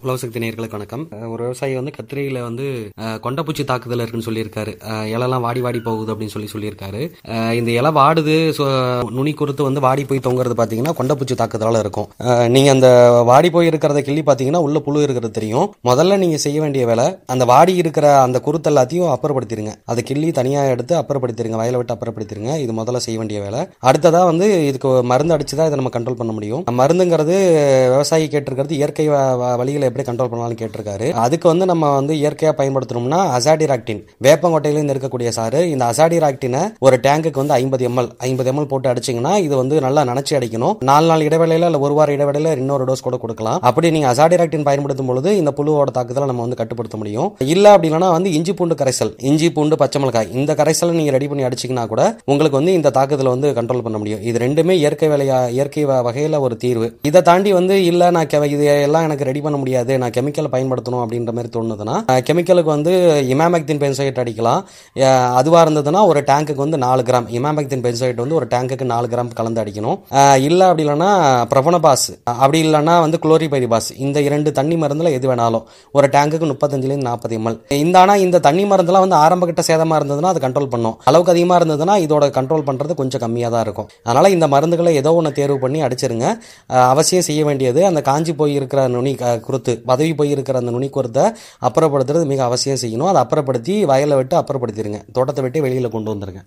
உழவசக்தி நேயர்களுக்கு வணக்கம் அஹ் ஒரு விவசாயி வந்து கத்திரியில வந்து அஹ், கொண்டைப்பூச்சி தாக்குதல் இருக்குன்னு சொல்லியிருக்காரு அஹ், இலைலாம் வாடி வாடி போகுது அப்படின்னு சொல்லி சொல்லியிருக்காரு அஹ், இந்த இலை வாடுது so, நுனி குறுத்து வந்து வாடி போய் தொங்குறது பாத்தீங்கன்னா கொண்டைப்பூச்சி தாக்குதலால இருக்கும் அஹ், நீங்க அந்த வாடி போய் இருக்கிறத கிள்ளி பாத்தீங்கன்னா உள்ள புழு இருக்கிறது தெரியும் முதல்ல நீங்க செய்ய வேண்டிய வேலை அந்த வாடி இருக்கிற அந்த குருத்து எல்லாத்தையும் அப்புறப்படுத்திடுங்க அதை கிள்ளி தனியா எடுத்து அப்புறப்படுத்திடுங்க வயலை விட்டு அப்புறப்படுத்திடுங்க இது முதல்ல செய்ய வேண்டிய வேலை அடுத்ததா வந்து இதுக்கு மருந்து அடிச்சு தான் இதை நம்ம கண்ட்ரோல் பண்ண முடியும் மருந்துங்கிறது விவசாயி கேட்டிருக்கிறது இயற்கை வ- வ- வழிகளை எப்படி கண்ட்ரோல் பண்ணலாம்னு கேட்டிருக்காரு அதுக்கு வந்து நம்ம வந்து இயற்கையா பயன்படுத்தணும்னா அசாடிராக்டின் வேப்பங்கொட்டையிலேருந்து இருக்கக்கூடிய சாறு இந்த அசாடிராக்டினை ஒரு டேங்குக்கு வந்து ஐம்பது எம்எல் ஐம்பது எம்எல் போட்டு அடிச்சீங்கன்னா இது வந்து நல்லா நனைச்சி அடிக்கணும் நாலு நாள் இடைவேளையில இல்ல ஒரு வார இடைவேளையில இன்னொரு டோஸ் கூட கொடுக்கலாம் அப்படி நீங்க அசாடிராக்டின் பயன்படுத்தும் பொழுது இந்த புழுவோட தாக்குதலை நம்ம வந்து கட்டுப்படுத்த முடியும் இல்ல அப்படின்னா வந்து இஞ்சி பூண்டு கரைசல் இஞ்சி பூண்டு பச்சை மிளகாய் இந்த கரைசலை நீங்க ரெடி பண்ணி அடிச்சீங்கன்னா கூட உங்களுக்கு வந்து இந்த தாக்குதலை வந்து கண்ட்ரோல் பண்ண முடியும் இது ரெண்டுமே இயற்கை வேலையா இயற்கை வ- வகையில ஒரு தீர்வு இதை தாண்டி வந்து இல்ல நான் கெ- இது எல்லாம் எனக்கு ரெடி பண்ண முடியாது நான் கெமிக்கலை பயன்படுத்தணும் அப்படின்ற மாதிரி தோணுதுன்னா கெமிக்கலுக்கு வந்து இமாமெக்தின் பென்சைட் அடிக்கலாம் அஹ் அதுவா இருந்ததுன்னா ஒரு டேங்குக்கு வந்து நாலு கிராம் இமாமெக்தின் பென்சைட் வந்து ஒரு டேங்குக்கு நாலு கிராம் கலந்து அடிக்கணும் அஹ் இல்ல அப்படி இல்லைன்னா பிரபனபாஸ் அப்படி இல்லைன்னா வந்து குளோரிபைரிபாஸ் இந்த இரண்டு தண்ணி மருந்துல எது வேணாலும் ஒரு டேங்குக்கு முப்பத்தஞ்சுலேருந்து நாற்பது எம்எல் இந்த ஆனா இந்த தண்ணி மருந்துலாம் வந்து ஆரம்ப கட்ட சேதமா இருந்ததுன்னா அது கண்ட்ரோல் பண்ணும் அளவுக்கு அதிகமா இருந்ததுன்னா இதோட கண்ட்ரோல் பண்றது கொஞ்சம் கம்மியா தான் இருக்கும் அதனால இந்த மருந்துகளை ஏதோ ஒன்று தேர்வு பண்ணி அடிச்சிருங்க அஹ் அவசியம் செய்ய வேண்டியது அந்த காஞ்சி போய் இருக்கிற நுனி க- குருத்து பதவி போய் இருக்கிற அந்த நுனி குருத்தை அப்புறப்படுத்துறது மிக அவசியம் செய்யணும் அதை அப்புறப்படுத்தி வயலை விட்டு அப்புறப்படுத்திடுங்க தோட்டத்தை விட்டு வெளியில கொண்டு வந்துருங்க